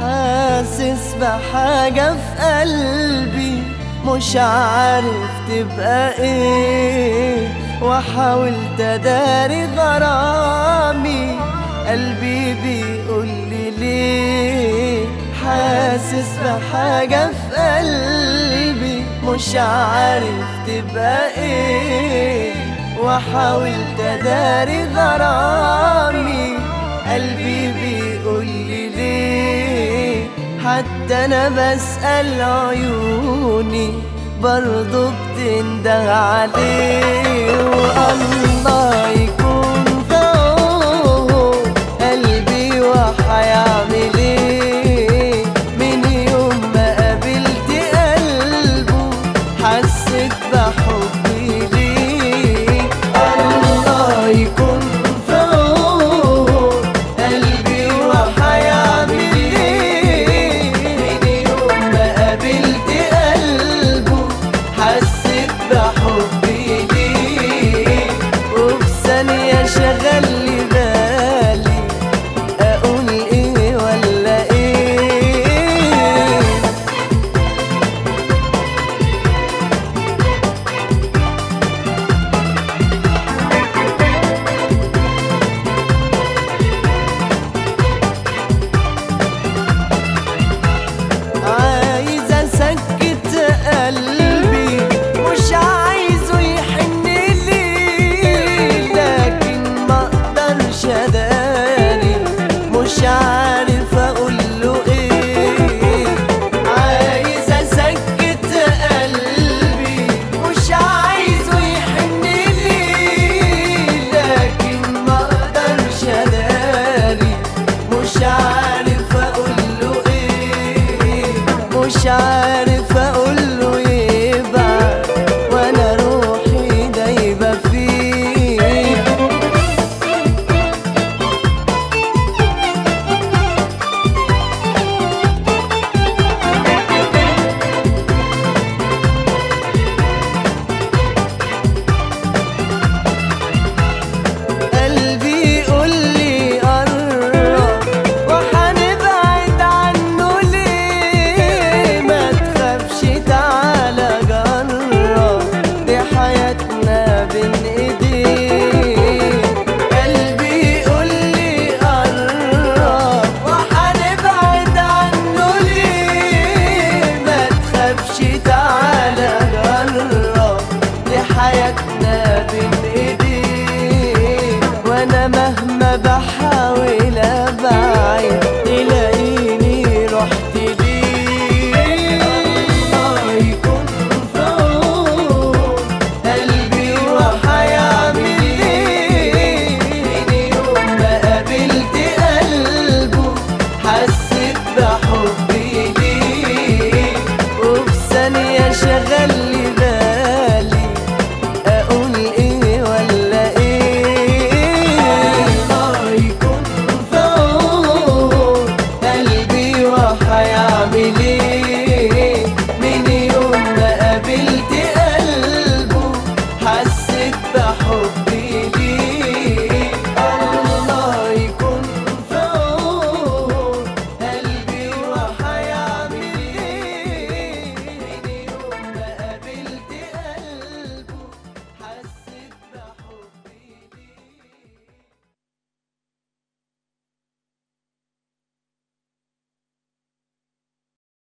حاسس بحاجة في قلبي مش عارف تبقى ايه وحاولت اداري غرامي قلبي بيقول لي ليه حاسس بحاجة في قلبي مش عارف تبقى ايه وحاولت اداري غرامي قلبي بيقول لي ليه حتى انا بسأل عيوني برضو بتنده عليه والله يكون في عون قلبي وحيعمل ايه من يوم ما قابلت قلبه حسيت بحبي ليه الله يكون في عون قلبي وحيعمل ايه من يوم ما قابلت قلبه حسيت بحبي ليه وفي ثانية شغل لي بالي اقول ايه ولا ايه عايز اسكت قلبي مش عايزه يحن لي لكن ما اقدرش اداري مش عارف اقول له ايه عايز اسكت قلبي مش عايزه يحن لي لكن ما اقدرش اداري مش عارف اقول له ايه مش عارف اقول له يبعد وانا روحي دايبه فيه قلبي يقول لي قرب وحنبعد عنه ليه ما تخافش تعالى جرب دي حياتنا بين ايديك قلبي يقول لي قرب وحنبعد عنه ليه ما تخافش تعالى جرب دي حياتنا بين ايديك وانا مهما بحاول ابعد تلاقيني رحت ليه الله يكون في عون قلبي وحيعمل ايه من يوم ما قابلت قلبه حسيت بحبي ليه وفي ثانية شغل لي بالي اقول ايه ولا ايه الله يكون في عون قلبي وحيعمل ايه